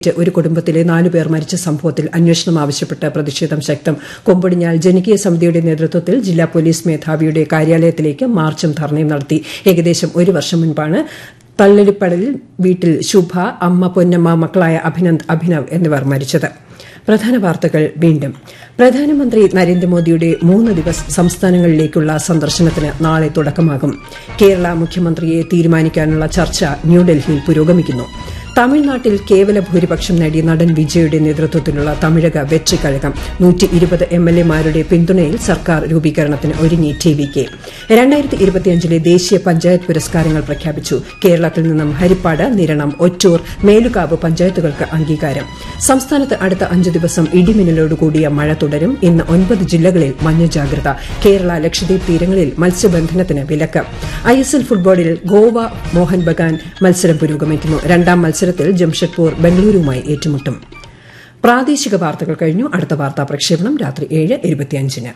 ഒരു കുടുംബത്തിലെ നാലുപേർ മരിച്ച സംഭവത്തിൽ അന്വേഷണം ആവശ്യപ്പെട്ട് പ്രതിഷേധം ശക്തം കൊമ്പൊടിഞ്ഞാൽ ജനകീയ സമിതിയുടെ നേതൃത്വത്തിൽ ജില്ലാ പോലീസ് മേധാവിയുടെ കാര്യാലയത്തിലേക്ക് മാർച്ചും ധർണയും നടത്തി ഏകദേശം ഒരു വർഷം മുൻപാണ് തള്ളലിപ്പടലിൽ വീട്ടിൽ ശുഭ അമ്മ പൊന്നമ്മ മക്കളായ അഭിനന്ദ് അഭിനവ് എന്നിവർ മരിച്ചത് പ്രധാന വാർത്തകൾ വീണ്ടും പ്രധാനമന്ത്രി നരേന്ദ്രമോദിയുടെ മൂന്ന് ദിവസ സംസ്ഥാനങ്ങളിലേക്കുള്ള സന്ദർശനത്തിന് നാളെ തുടക്കമാകും കേരള മുഖ്യമന്ത്രിയെ തീരുമാനിക്കാനുള്ള ചർച്ച ന്യൂഡൽഹിയിൽ പുരോഗമിക്കുന്നു തമിഴ്നാട്ടിൽ കേവല ഭൂരിപക്ഷം നേടിയ നടൻ വിജയുടെ നേതൃത്വത്തിലുള്ള തമിഴക വെற்றிക്കഴകം നൂറ്റി ഇരുപത് എം എൽ എമാരുടെ പിന്തുണയിൽ സർക്കാർ രൂപീകരണത്തിന് ഒരുങ്ങി ടി വി കെ രണ്ടായിരത്തി ഇരുപത്തിയഞ്ചിലെ ദേശീയ പഞ്ചായത്ത് പുരസ്കാരങ്ങൾ പ്രഖ്യാപിച്ചു കേരളത്തിൽ നിന്നും ഹരിപ്പാട് നിരണം ഒറ്റൂർ മേലുകാവ് പഞ്ചായത്തുകൾക്ക് അംഗീകാരം സംസ്ഥാനത്ത് അടുത്ത അഞ്ച് ദിവസം ഇടിമിന്നലോടുകൂടിയ മഴ തുടരും ഇന്ന് ഒൻപത് ജില്ലകളിൽ മഞ്ഞ ജാഗ്രത കേരള ലക്ഷദ്വീപ് തീരങ്ങളിൽ മത്സ്യബന്ധനത്തിന് വിലക്ക് ഐഎസ്എൽ ഫുട്ബോളിൽ ഗോവ മോഹൻ ബഗാൻ മത്സരം പുരോഗമിക്കുന്നു രണ്ടാം മത്സരത്തിൽ ജംഷഡ്പൂർ ബംഗളൂരുവുമായി ഏറ്റുമുട്ടും പ്രാദേശിക വാർത്തകൾ കഴിഞ്ഞു അടുത്ത വാർത്താ പ്രക്ഷേപണം രാത്രി ഏഴ് ഇരുപത്തിയഞ്ചിന്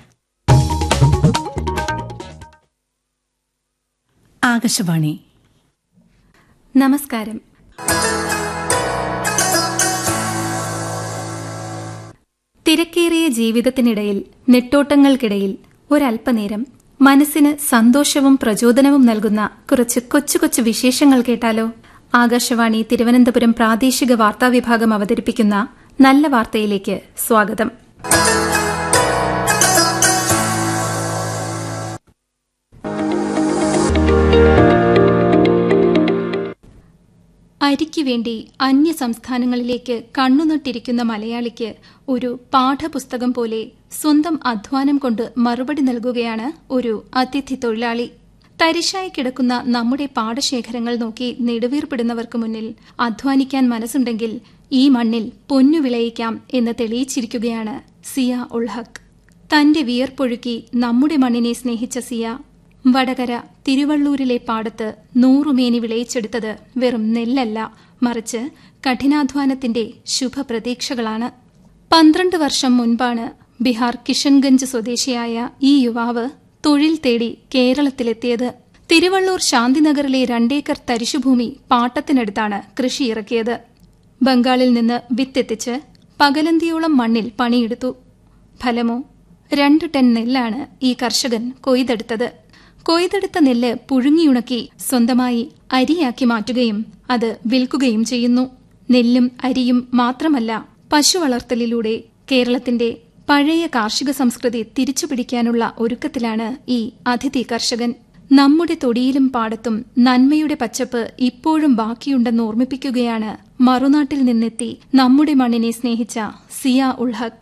ആകാശവാണി നമസ്കാരം തിരക്കേറിയ ജീവിതത്തിനിടയിൽ നെട്ടോട്ടങ്ങൾക്കിടയിൽ ഒരല്പനേരം മനസ്സിന് സന്തോഷവും പ്രചോദനവും നൽകുന്ന കുറച്ച് കൊച്ചു കൊച്ചു വിശേഷങ്ങൾ കേട്ടാലോ ആകാശവാണി തിരുവനന്തപുരം പ്രാദേശിക വാർത്താ വിഭാഗം അവതരിപ്പിക്കുന്ന നല്ല വാർത്തയിലേക്ക് സ്വാഗതം അരിക്കു വേണ്ടി അന്യ സംസ്ഥാനങ്ങളിലേക്ക് കണ്ണുനട്ടിരിക്കുന്ന മലയാളിക്ക് ഒരു പാഠപുസ്തകം പോലെ സ്വന്തം അധ്വാനം കൊണ്ട് മറുപടി നൽകുകയാണ് ഒരു അതിഥി തൊഴിലാളി തരിശായി കിടക്കുന്ന നമ്മുടെ പാടശേഖരങ്ങൾ നോക്കി നെടുവീർപ്പിടുന്നവർക്ക് മുന്നിൽ അധ്വാനിക്കാൻ മനസ്സുണ്ടെങ്കിൽ ഈ മണ്ണിൽ പൊന്നു വിളയിക്കാം എന്ന് തെളിയിച്ചിരിക്കുകയാണ് സിയ ഉൾഹക് തന്റെ വിയർപ്പൊഴുക്കി നമ്മുടെ മണ്ണിനെ സ്നേഹിച്ച സിയ വടകര തിരുവള്ളൂരിലെ പാടത്ത് നൂറുമേനി വിളയിച്ചെടുത്തത് വെറും നെല്ലല്ല മറിച്ച് കഠിനാധ്വാനത്തിന്റെ ശുഭപ്രതീക്ഷകളാണ് പന്ത്രണ്ട് വർഷം മുൻപാണ് ബീഹാർ കിഷൻഗഞ്ച് സ്വദേശിയായ ഈ യുവാവ് തൊഴിൽ തേടി കേരളത്തിലെത്തിയത് തിരുവള്ളൂർ ശാന്തിനഗറിലെ രണ്ടേക്കർ തരിശുഭൂമി പാട്ടത്തിനടുത്താണ് കൃഷി ഇറക്കിയത് ബംഗാളിൽ നിന്ന് വിത്തെത്തിച്ച് പകലന്തിയോളം മണ്ണിൽ പണിയെടുത്തു ഫലമോ രണ്ട് ടൺ നെല്ലാണ് ഈ കർഷകൻ കൊയ്തെടുത്തത് കൊയ്തെടുത്ത നെല്ല് പുഴുങ്ങിയുണക്കി സ്വന്തമായി അരിയാക്കി മാറ്റുകയും അത് വിൽക്കുകയും ചെയ്യുന്നു നെല്ലും അരിയും മാത്രമല്ല പശു വളർത്തലിലൂടെ കേരളത്തിന്റെ പഴയ കാർഷിക സംസ്കൃതി തിരിച്ചുപിടിക്കാനുള്ള ഒരുക്കത്തിലാണ് ഈ അതിഥി കർഷകൻ നമ്മുടെ തൊടിയിലും പാടത്തും നന്മയുടെ പച്ചപ്പ് ഇപ്പോഴും ബാക്കിയുണ്ടെന്ന് ഓർമ്മിപ്പിക്കുകയാണ് മറുനാട്ടിൽ നിന്നെത്തി നമ്മുടെ മണ്ണിനെ സ്നേഹിച്ച സിയ ഉൾഹക്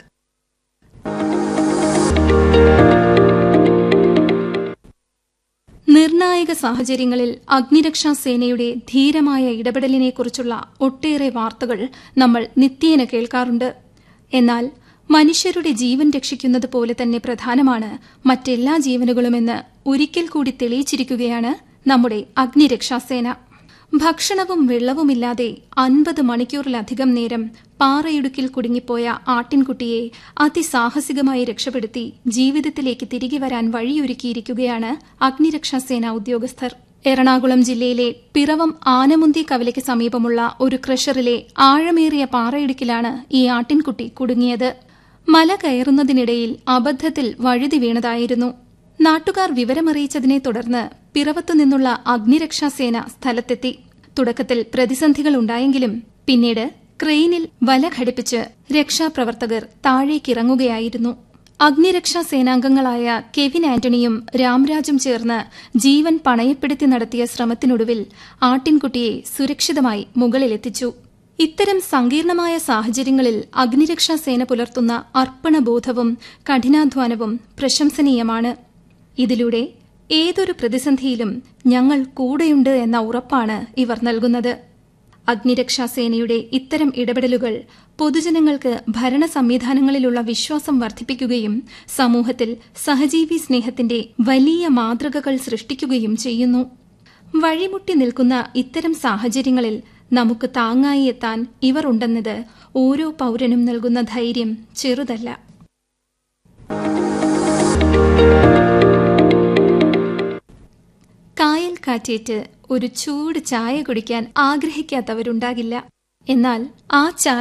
നിർണായക സാഹചര്യങ്ങളിൽ അഗ്നിരക്ഷാ സേനയുടെ ധീരമായ ഇടപെടലിനെക്കുറിച്ചുള്ള ഒട്ടേറെ വാർത്തകൾ നമ്മൾ നിത്യേന കേൾക്കാറുണ്ട് എന്നാൽ മനുഷ്യരുടെ ജീവൻ രക്ഷിക്കുന്നത് പോലെ തന്നെ പ്രധാനമാണ് മറ്റെല്ലാ ജീവനുകളുമെന്ന് ഒരിക്കൽ കൂടി തെളിയിച്ചിരിക്കുകയാണ് നമ്മുടെ അഗ്നിരക്ഷാസേന ഭക്ഷണവും വെള്ളവുമില്ലാതെ അൻപത് മണിക്കൂറിലധികം നേരം പാറയിടുക്കിൽ കുടുങ്ങിപ്പോയ ആട്ടിൻകുട്ടിയെ അതിസാഹസികമായി രക്ഷപ്പെടുത്തി ജീവിതത്തിലേക്ക് തിരികെ വരാൻ വഴിയൊരുക്കിയിരിക്കുകയാണ് അഗ്നിരക്ഷാസേന ഉദ്യോഗസ്ഥർ എറണാകുളം ജില്ലയിലെ പിറവം ആനമുന്തി കവലയ്ക്ക് സമീപമുള്ള ഒരു ക്രഷറിലെ ആഴമേറിയ പാറയിടുക്കിലാണ് ഈ ആട്ടിൻകുട്ടി കുടുങ്ങിയത് മല കയറുന്നതിനിടയിൽ അബദ്ധത്തിൽ വഴുതി വീണതായിരുന്നു നാട്ടുകാർ വിവരമറിയിച്ചതിനെ തുടർന്ന് പിറവത്തുനിന്നുള്ള അഗ്നിരക്ഷാസേന സ്ഥലത്തെത്തി തുടക്കത്തിൽ പ്രതിസന്ധികൾ ഉണ്ടായെങ്കിലും പിന്നീട് ക്രെയിനിൽ വല ഘടിപ്പിച്ച് രക്ഷാപ്രവർത്തകർ താഴേക്കിറങ്ങുകയായിരുന്നു അഗ്നിരക്ഷാ സേനാംഗങ്ങളായ കെവിൻ ആന്റണിയും രാംരാജും ചേർന്ന് ജീവൻ പണയപ്പെടുത്തി നടത്തിയ ശ്രമത്തിനൊടുവിൽ ആട്ടിൻകുട്ടിയെ സുരക്ഷിതമായി മുകളിലെത്തിച്ചു ഇത്തരം സങ്കീർണമായ സാഹചര്യങ്ങളിൽ അഗ്നിരക്ഷാ സേന പുലർത്തുന്ന അർപ്പണബോധവും കഠിനാധ്വാനവും പ്രശംസനീയമാണ് ഇതിലൂടെ ഏതൊരു പ്രതിസന്ധിയിലും ഞങ്ങൾ കൂടെയുണ്ട് എന്ന ഉറപ്പാണ് ഇവർ നൽകുന്നത് അഗ്നിരക്ഷാസേനയുടെ ഇത്തരം ഇടപെടലുകൾ പൊതുജനങ്ങൾക്ക് ഭരണ സംവിധാനങ്ങളിലുള്ള വിശ്വാസം വർദ്ധിപ്പിക്കുകയും സമൂഹത്തിൽ സഹജീവി സ്നേഹത്തിന്റെ വലിയ മാതൃകകൾ സൃഷ്ടിക്കുകയും ചെയ്യുന്നു വഴിമുട്ടി നിൽക്കുന്ന ഇത്തരം സാഹചര്യങ്ങളിൽ നമുക്ക് താങ്ങായി എത്താൻ ഇവർ ഉണ്ടെന്നത് ഓരോ പൌരനും നൽകുന്ന ധൈര്യം ചെറുതല്ല കായൽ കാറ്റേറ്റ് ഒരു ചൂട് ചായ കുടിക്കാൻ ആഗ്രഹിക്കാത്തവരുണ്ടാകില്ല എന്നാൽ ആ ചായ